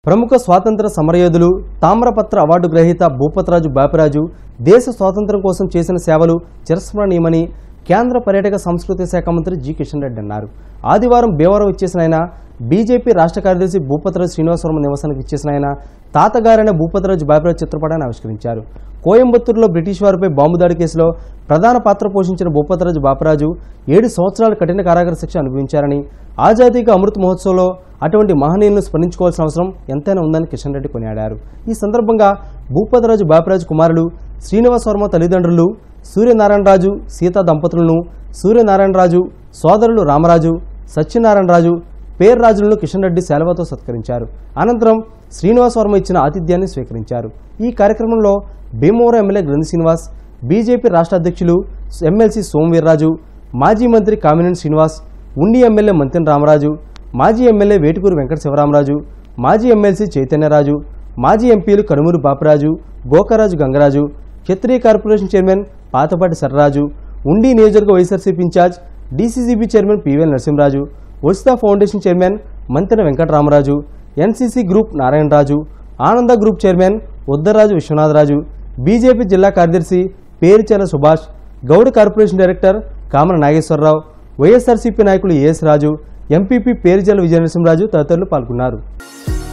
ప్రముఖ స్వాతంత్ర సమరయోధులు తామ్రపత్ర అవార్డు గ్రహీత భూపతిరాజు బాపిరాజు దేశ స్వాతంత్ర్యం కోసం చేసిన సేవలు చిరస్మరణీయమని కేంద్ర పర్యాటక సంస్కృతి శాఖ మంత్రి జి కిషన్ రెడ్డి అన్నారు ఆదివారం భీమవరం ఇచ్చేసిన ఆయన బీజేపీ రాష్ట్ర కార్యదర్శి భూపతిరాజు శ్రీనివాసవర్మ నివాసానికి ఇచ్చేసిన ఆయన తాతగారైన భూపతిరాజు బాపిరాజు చిత్రపటాన్ని ఆవిష్కరించారు కోయంబత్తూరులో బ్రిటిష్ వారిపై బాంబు దాడి కేసులో ప్రధాన పాత్ర పోషించిన భూపతిరాజు బాపరాజు ఏడు సంవత్సరాల కఠిన కారాగార శిక్ష అనుభవించారని ఆజాదీకి అమృత్ మహోత్సవ్లో అటువంటి మహనీయులను స్మరించుకోవాల్సిన అవసరం ఎంతైనా ఉందని కిషన్ రెడ్డి కొనియాడారు ఈ సందర్భంగా భూపతిరాజు బాపరాజు కుమారులు శ్రీనివాస వర్మ తల్లిదండ్రులు సూర్యనారాయణరాజు సీతా దంపతులను సూర్యనారాయణరాజు సోదరులు రామరాజు సత్యనారాయణరాజు పేర్రాజులను కిషన్ రెడ్డి శాలువాతో సత్కరించారు అనంతరం శ్రీనివాస్ వర్మ ఇచ్చిన ఆతిథ్యాన్ని స్వీకరించారు ఈ కార్యక్రమంలో భీమవరం ఎమ్మెల్యే గ్రంథి శ్రీనివాస్ బీజేపీ రాష్ట్ర అధ్యక్షులు ఎమ్మెల్సీ సోమవీర్రాజు మాజీ మంత్రి కామినేని శ్రీనివాస్ ఉండి ఎమ్మెల్యే మంతెన రామరాజు మాజీ ఎమ్మెల్యే వేటుకూరు వెంకట శివరామరాజు మాజీ ఎమ్మెల్సీ చైతన్యరాజు మాజీ ఎంపీలు కనుమూరు బాపరాజు గోకరాజు గంగరాజు క్షత్రియ కార్పొరేషన్ చైర్మన్ పాతపాటి సర్రాజు ఉండి నియోజకవర్గ YSRCP incharge DCCB chairman PVL Narasimharaju Odisha foundation chairman Mantena Venkataramaraju NCC group Narayanaraju Ananda group chairman Uddaraju Viswanatharaju BJP జిల్లా కార్యదర్శి పేరుచెల సుభాష్ గౌడ్ కార్పొరేషన్ డైరెక్టర్ కామన నాగేశ్వరరావు వైఎస్ఆర్సీపీ నాయకులు ఏఎస్ రాజు ఎంపీపీ పేరుచెల విజయనరసింహరాజు తదితరులు పాల్గొన్నారు